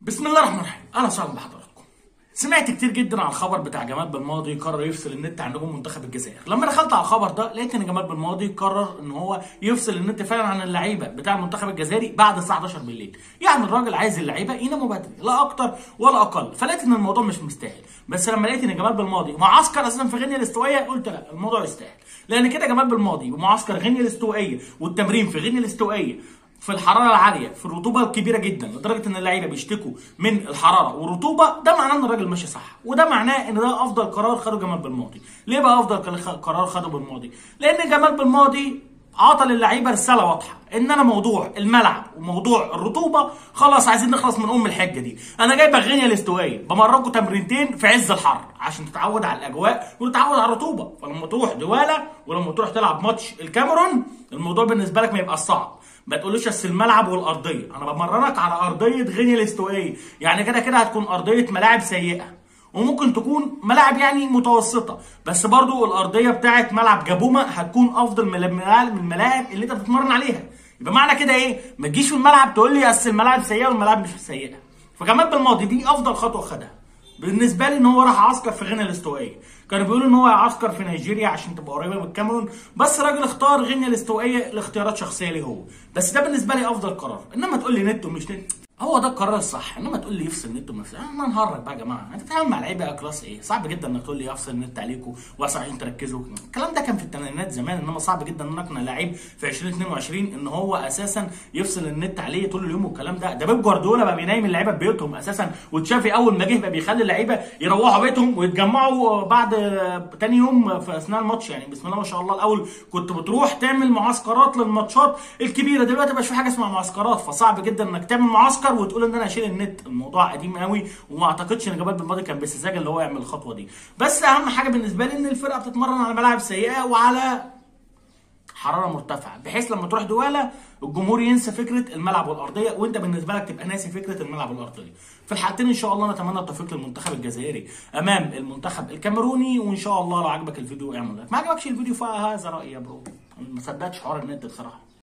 بسم الله الرحمن الرحيم اهلا وسهلا بحضراتكم سمعت كتير جدا على الخبر بتاع جمال بالماضي قرر يفصل النت عن نجوم منتخب الجزائر لما دخلت على الخبر ده لقيت ان جمال بالماضي قرر ان هو يفصل النت فعلا عن اللعيبه بتاع المنتخب الجزائري بعد الساعه 11 بالليل يعني الراجل عايز اللعيبه يناموا بدري لا اكتر ولا اقل فلقيت ان الموضوع مش مستاهل بس لما لقيت ان جمال بالماضي معسكر اساسا في غينيا الاستوائيه قلت لا الموضوع يستاهل لان كده جمال بالماضي بمعسكر غينيا الاستوائيه والتمرين في غينيا الاستوائيه في الحراره العاليه في الرطوبه الكبيره جدا لدرجه ان اللعيبه بيشتكوا من الحراره والرطوبه ده معناه ان الراجل ماشي صح وده معناه ان ده افضل قرار خده جمال بالماضي ليه بقى افضل قرار خده بالماضي لان جمال بالماضي عطى للعيبه رساله واضحه ان انا موضوع الملعب وموضوع الرطوبه خلاص عايزين نخلص من ام الحجه دي انا جايبه غينيا الاستوائيه بمرنكم تمرينتين في عز الحر عشان تتعود على الاجواء وتتعود على الرطوبه فلما تروح دواله ولما تروح تلعب ماتش الكاميرون الموضوع بالنسبه لك ما يبقى صعب ما تقولوش بس الملعب والارضيه انا بمرنك على ارضيه غينيا الاستوائيه يعني كده كده هتكون ارضيه ملاعب سيئه وممكن تكون ملاعب يعني متوسطه بس برضو الارضيه بتاعت ملعب جابوما هتكون افضل من الملاعب اللي انت بتتمرن عليها يبقى معنى كده ايه ما تجيش في الملعب تقول لي اصل الملاعب سيئه والملاعب مش سيئه فجمال بالماضي دي افضل خطوه خدها بالنسبه لي ان هو راح عسكر في غينيا الاستوائيه كانوا بيقولوا ان هو يعسكر في نيجيريا عشان تبقى قريبه من الكاميرون بس الراجل اختار غينيا الاستوائيه لاختيارات شخصيه ليه هو بس ده بالنسبه لي افضل قرار انما تقول لي نت ومش نت هو ده القرار الصح انما تقول لي يفصل النت وما يفصل انا نهرج بقى يا جماعه انت بتتعامل مع لعيبه كلاس ايه صعب جدا انك تقول لي يفصل النت عليكم واسع عشان تركزوا الكلام ده كان في الثمانينات زمان انما صعب جدا ان اقنع لعيب في 2022 ان هو اساسا يفصل النت عليه طول اليوم والكلام ده ده بيب جوارديولا بقى بينام اللعيبه في بيوتهم اساسا وتشافي اول ما جه بقى بيخلي اللعيبه يروحوا بيتهم ويتجمعوا بعد تاني يوم في اثناء الماتش يعني بسم الله ما شاء الله الاول كنت بتروح تعمل معسكرات للماتشات الكبيره دلوقتي مبقاش في حاجه اسمها معسكرات فصعب جدا انك تعمل معسكر وتقول ان انا اشيل النت الموضوع قديم قوي وما اعتقدش ان جمال بالماضي كان بسذاجه اللي هو يعمل الخطوه دي بس اهم حاجه بالنسبه لي ان الفرقه بتتمرن على ملاعب سيئه وعلى حراره مرتفعه بحيث لما تروح دواله الجمهور ينسى فكره الملعب والارضيه وانت بالنسبه لك تبقى ناسي فكره الملعب والارضيه في الحالتين ان شاء الله نتمنى التوفيق للمنتخب الجزائري امام المنتخب الكاميروني وان شاء الله لو عجبك الفيديو اعمل لايك ما عجبكش الفيديو فهذا رايي يا برو ما صدقتش حوار النت بصراحه